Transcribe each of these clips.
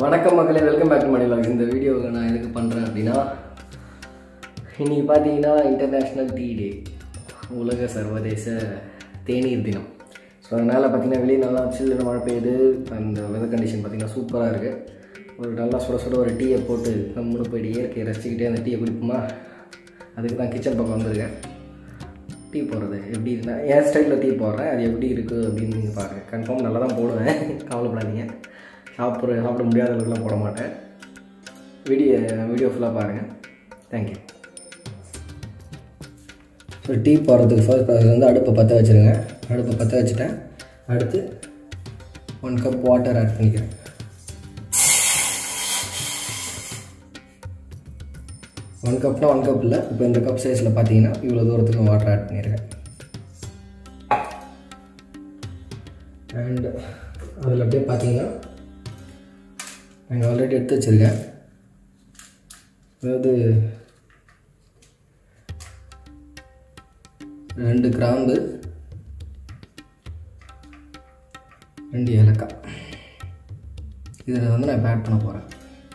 வணக்கம் மக்களே welcome back to Mani vlogs. இந்த வீடியோவில் நான் எதுக்கு பண்ணுறேன் அப்படின்னா இன்னைக்கு பார்த்தீங்கன்னா இன்டர்நேஷ்னல் டீ டே உலக சர்வதேச தேநீர் தினம் ஸோ அதனால் பார்த்தீங்கன்னா வெளியே நல்லா சில்லுன்னு மழை பெய்யுது அந்த வெதர் கண்டிஷன் பார்த்தீங்கன்னா சூப்பராக இருக்குது ஒரு நல்லா சுட சுட ஒரு டீயை போட்டு நம்மளும் போயிட்டு இயற்கையை ரசிச்சுக்கிட்டே அந்த டீயை குடிப்போமா அதுக்கு தான் கிச்சன் பக்கம் வந்திருக்கேன் டீ போடுறது எப்படி இருந்தால் என் ஸ்டைலில் டீ போடுறேன் அது எப்படி இருக்குது அப்படின்னு நீங்கள் பாருங்கள் கன்ஃபார்ம் நல்லா தான் போடுவேன் கவலைப்படாதீங்க சாப்பிட்ற சாப்பிட முடியாத அளவுக்குலாம் போட மாட்டேன் வீடியோ வீடியோ ஃபுல்லாக பாருங்கள் தேங்க்யூ ஸோ டீ போடுறதுக்கு ஃபர்ஸ்ட் ப்ராசஸ் வந்து அடுப்பை பற்ற வச்சுருங்க அடுப்பை பற்ற வச்சுட்டேன் அடுத்து ஒன் கப் வாட்டர் ஆட் பண்ணிக்கிறேன் ஒன் கப்னா ஒன் கப் இல்லை இப்போ இந்த கப் சைஸில் பார்த்தீங்கன்னா இவ்வளோ தூரத்துக்கு வாட்டர் ஆட் பண்ணியிருக்கேன் அண்ட் அதில் அப்படியே பார்த்தீங்கன்னா நாங்கள் ஆல்ரெடி எடுத்து வச்சுருக்கேன் அதாவது ரெண்டு கிராம்பு ரெண்டு ஏலக்காய் இதில் வந்து நான் இப்போ ஆட் பண்ண போகிறேன்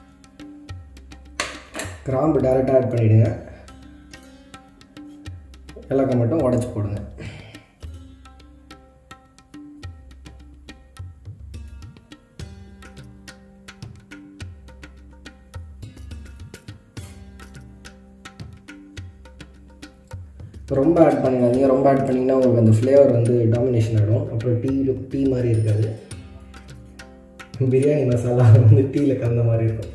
கிராம்பு டேரெக்டாக ஆட் பண்ணிவிடுங்க ஏலக்காய் மட்டும் உடச்சி போடுங்க ரொம்ப ஆட் பண்ணிடாதீங்க ரொம்ப ஆட் பண்ணிங்கன்னா உங்களுக்கு அந்த ஃப்ளேவர் வந்து டாமினேஷன் ஆகிடும் அப்புறம் டீ டீ மாதிரி இருக்காது பிரியாணி மசாலா வந்து டீயில் கலந்த மாதிரி இருக்கும்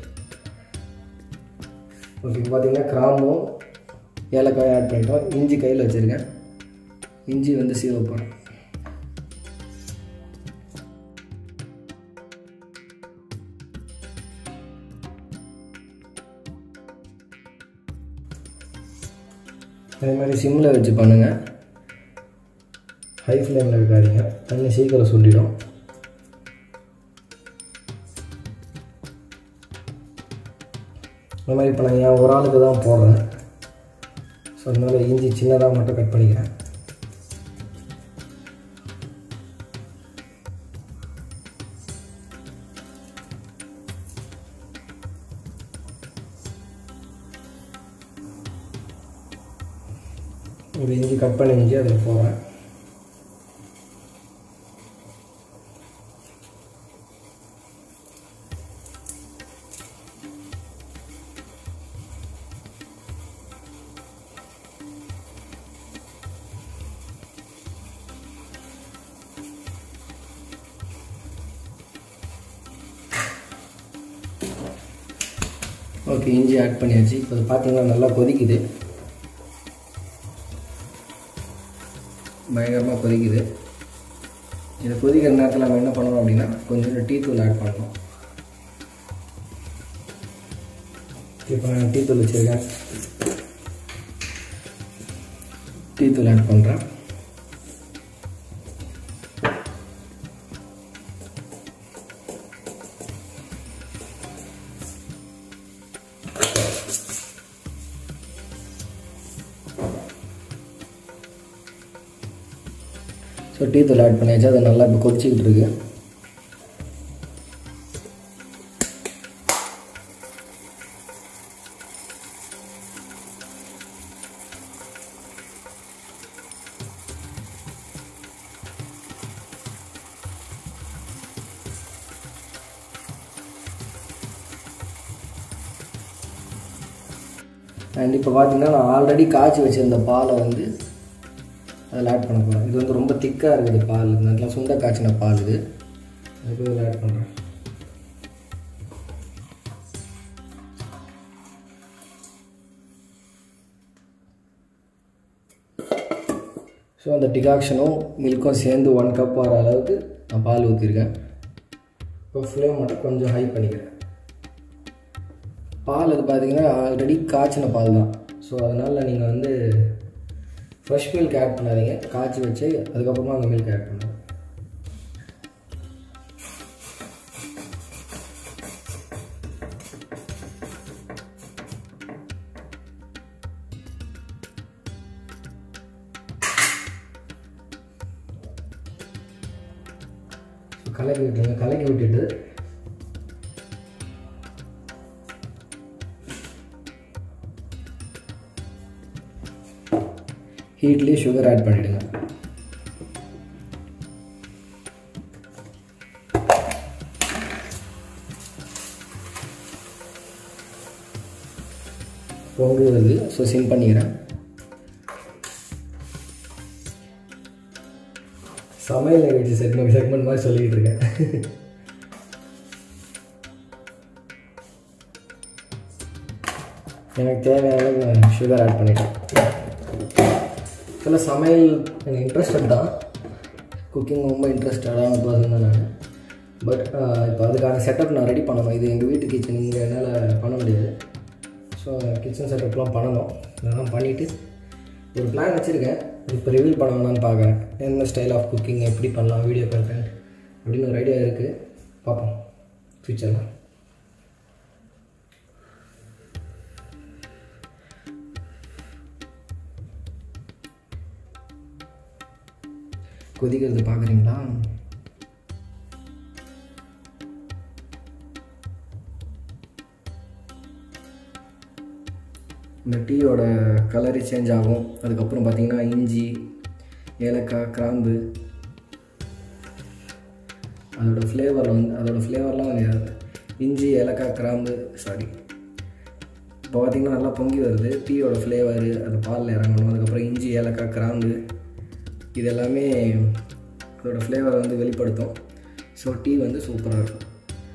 ஓகே இப்போ பார்த்தீங்கன்னா கிராம்பும் ஏலக்காய் ஆட் பண்ணிட்டோம் இஞ்சி கையில் வச்சுருக்கேன் இஞ்சி வந்து சீவ போகிறேன் அதே மாதிரி சிம்மில் வச்சு பண்ணுங்கள் ஹை ஃப்ளேமில் இருக்காதீங்க தண்ணி சீக்கிரம் சொல்லிடும் இந்த மாதிரி இப்போ நான் என் ஒரு ஆளுக்கு தான் போடுறேன் ஸோ அதனால இஞ்சி சின்னதாக மட்டும் கட் பண்ணிக்கிறேன் ஒரு இஞ்சி கட் பண்ணி இஞ்சி அதில் போடுறேன் ஓகே இஞ்சி ஆட் பண்ணியாச்சு இப்போ பார்த்தீங்கன்னா நல்லா கொதிக்குது பயங்கரமாக கொதிக்குது இதை கொதிக்கிற நேரத்தில் நம்ம என்ன பண்ணணும் அப்படின்னா கொஞ்சம் டீ தூள் ஆட் பண்ணணும் இப்போ நான் டீ தூள் வச்சுருக்கேன் டீ தூள் ஆட் பண்ணுறேன் ஸோ டீ தூள் ஆட் பண்ணியாச்சு அது நல்லா இப்போ கொதிச்சிக்கிட்டு இருக்கு அண்ட் இப்போ பார்த்தீங்கன்னா நான் ஆல்ரெடி காய்ச்சி வச்சுருந்த பாலை வந்து அதில் ஆட் பண்ண போகிறேன் இது வந்து ரொம்ப திக்காக இருக்குது பால் நல்லா சுண்ட காய்ச்சின பால் இது அதுக்கு இதில் ஆட் பண்ணுறேன் ஸோ அந்த டிகாக்ஷனும் மில்க்கும் சேர்ந்து ஒன் கப் வர அளவுக்கு நான் பால் ஊற்றிருக்கேன் இப்போ ஃப்ளேம் மட்டும் கொஞ்சம் ஹை பண்ணிக்கிறேன் பால் அது பார்த்தீங்கன்னா ஆல்ரெடி காய்ச்சின பால் தான் ஸோ அதனால் நீங்கள் வந்து ஃப்ரெஷ் மில்க் ஆட் பண்ணாதீங்க காய்ச்சி வச்சு அதுக்கப்புறமா அந்த மில்க் ஆட் பண்ணுங்க கலக்கி விட்டுருங்க கலக்கி விட்டுட்டு ஹீட்லேயே சுகர் ஆட் பண்ணிவிடுங்க பொங்கு வருது ஸோ சிம் பண்ணிக்கிறேன் சமையல் நிகழ்ச்சி செக்மெண்ட் செக்மெண்ட் மாதிரி சொல்லிக்கிட்டு இருக்கேன் எனக்கு தேவையான சுகர் ஆட் பண்ணிட்டேன் சில சமையல் எனக்கு இன்ட்ரெஸ்டட் தான் குக்கிங் ரொம்ப இன்ட்ரெஸ்டடான பர்சன் தான் நான் பட் இப்போ அதுக்கான செட்டப் நான் ரெடி பண்ணணும் இது எங்கள் வீட்டு கிச்சன் இங்கே என்னால் பண்ண முடியாது ஸோ கிச்சன் செட்டப்லாம் பண்ணணும் இதெல்லாம் பண்ணிவிட்டு ஒரு பிளான் வச்சுருக்கேன் இப்போ ரிவீல் பண்ண வேணாம்னு பார்க்குறேன் என்ன ஸ்டைல் ஆஃப் குக்கிங் எப்படி பண்ணலாம் வீடியோ கண்டென்ட் அப்படின்னு ஒரு ஐடியா இருக்குது பார்ப்போம் ஃப்யூச்சரில் கொதிக்கிறது பார்க்குறீங்களா இந்த டீயோட கலரு சேஞ்ச் ஆகும் அதுக்கப்புறம் பார்த்தீங்கன்னா இஞ்சி ஏலக்காய் கிராம்பு அதோட ஃப்ளேவர் வந்து அதோட ஃப்ளேவர்லாம் இஞ்சி ஏலக்காய் கிராம்பு சாரி இப்போ பார்த்தீங்கன்னா நல்லா பொங்கி வருது டீயோட ஃப்ளேவரு அது பாலில் இறங்கணும் அதுக்கப்புறம் இஞ்சி ஏலக்காய் கிராம்பு இது எல்லாமே அதோட ஃப்ளேவரை வந்து வெளிப்படுத்தும் ஸோ டீ வந்து சூப்பராக இருக்கும்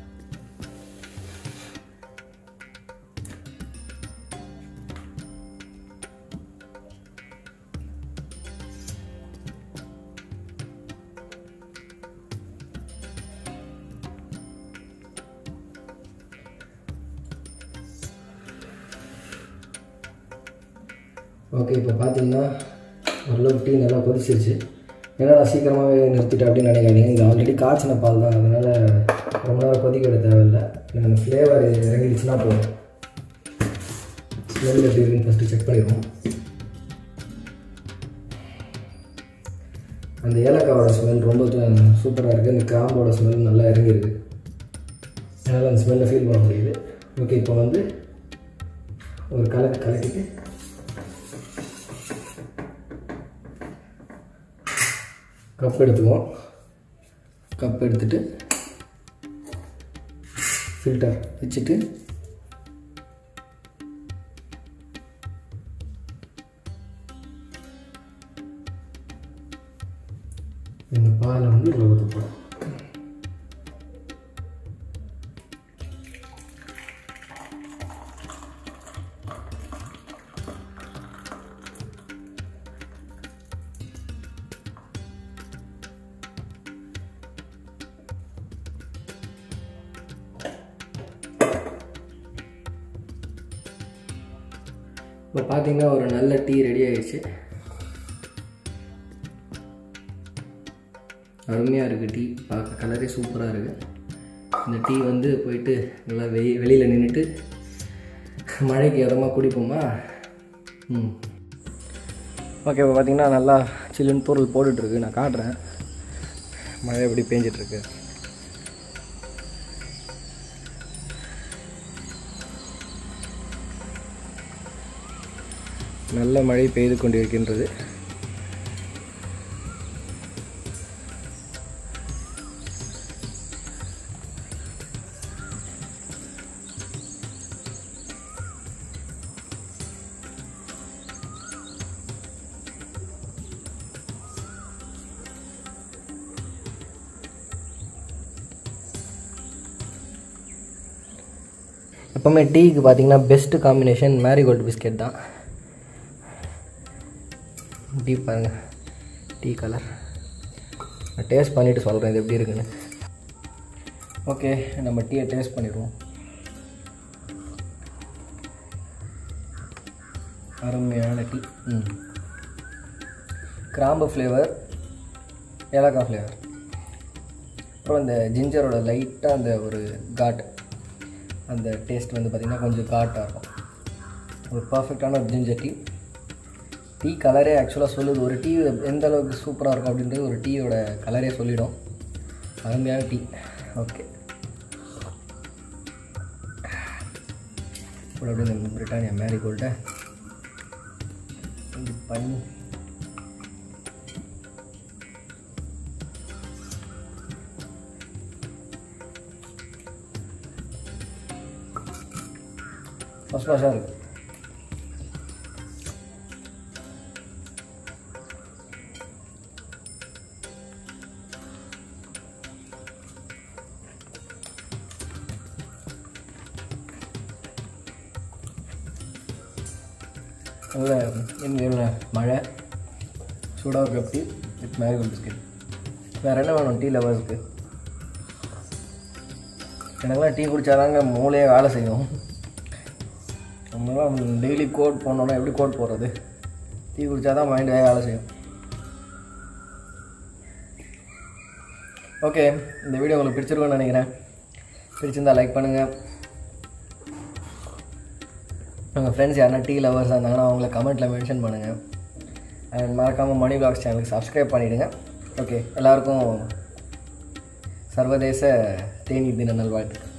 ஓகே இப்போ பார்த்தீங்கன்னா ஓரளவுக்கு டீ நல்லா கொதிச்சிருச்சு ஏன்னா நான் சீக்கிரமாகவே நிறுத்திட்டேன் அப்படின்னு நினைக்காதீங்க இது ஆல்ரெடி காய்ச்சின பால் தான் அதனால் ரொம்ப நேரம் கொதிக்க விட தேவையில்லை எனக்கு அந்த ஃப்ளேவர் இறங்கிடுச்சுன்னா போதும் ஸ்மெல் எப்படி இருக்குன்னு ஃபஸ்ட்டு செக் பண்ணிடுவோம் அந்த ஏலக்காவோட ஸ்மெல் ரொம்ப சூப்பராக இருக்குது அந்த கிராம்போட ஸ்மெல் நல்லா இறங்கிருக்கு என்னால் அந்த ஸ்மெல்லை ஃபீல் பண்ண முடியுது ஓகே இப்போ வந்து ஒரு கலக்கு கலக்கிட்டு கப் எடுத்துக்குவோம் கப் எடுத்துட்டு ஃபில்டர் வச்சுட்டு இந்த பாலை வந்து இதில் ஊற்ற போகிறோம் இப்போ பார்த்தீங்கன்னா ஒரு நல்ல டீ ரெடி ஆயிடுச்சு அருமையாக இருக்குது டீ பார்க்க கலரே சூப்பராக இருக்குது இந்த டீ வந்து போயிட்டு நல்லா வெயி வெளியில் நின்றுட்டு மழைக்கு இதமாக குடிப்போமா ம் ஓகே இப்போ பார்த்தீங்கன்னா நல்லா சில்லுன்னு பொருள் போட்டுட்ருக்கு நான் காட்டுறேன் மழை எப்படி பேஞ்சிட்ருக்கு நல்ல மழை பெய்து கொண்டிருக்கின்றது எப்போவுமே டீக்கு பார்த்தீங்கன்னா பெஸ்ட்டு காம்பினேஷன் மேரிகோல்டு பிஸ்கெட் தான் டீ பாருங்கள் டீ கலர் நான் டேஸ்ட் பண்ணிவிட்டு சொல்கிறேன் இது எப்படி இருக்குன்னு ஓகே நம்ம டீயை டேஸ்ட் பண்ணிடுவோம் அருமையான டீ ம் கிராம்பு ஃப்ளேவர் ஏலக்காய் ஃப்ளேவர் அப்புறம் இந்த ஜிஞ்சரோட லைட்டாக அந்த ஒரு காட் அந்த டேஸ்ட் வந்து பார்த்திங்கன்னா கொஞ்சம் காட்டாக இருக்கும் ஒரு பர்ஃபெக்டான ஜிஞ்சர் டீ டீ கலரே ஆக்சுவலாக சொல்லுது ஒரு டீ எந்த அளவுக்கு சூப்பராக இருக்கும் அப்படின்றது ஒரு டீயோட கலரே சொல்லிடும் அருமையான டீ ஓகே கூட அப்படியே இந்த பிரிட்டானியா மேரிகோல்ட்டை கொஞ்சம் பண்ணி ஃபஸ்ட் கிளாஸாக இருக்குது நல்ல எங்கள் மழை சூடாக ஒரு cup tea with Marigold biscuit வேறு என்ன வேணும் டீ லவர்ஸ்க்கு எனக்குலாம் டீ குடித்தாதாங்க மூளையே வேலை செய்யும் நம்மளாம் டெய்லி கோட் போடணுன்னா எப்படி கோட் போடுறது டீ குடித்தா தான் மைண்டு வேலை செய்யும் ஓகே இந்த வீடியோ உங்களுக்கு பிடிச்சிருக்கும்னு நினைக்கிறேன் பிடிச்சிருந்தா லைக் பண்ணுங்கள் உங்கள் ஃப்ரெண்ட்ஸ் யாருன்னா டீ லவர்ஸாக இருந்தாங்கன்னா அவங்கள கமெண்ட்டில் மென்ஷன் பண்ணுங்கள் அண்ட் மறக்காமல் மணி பிளாக்ஸ் சேனலுக்கு சப்ஸ்கிரைப் பண்ணிவிடுங்க ஓகே எல்லாருக்கும் சர்வதேச தேநீர் தின நல்வாழ்த்துக்கள்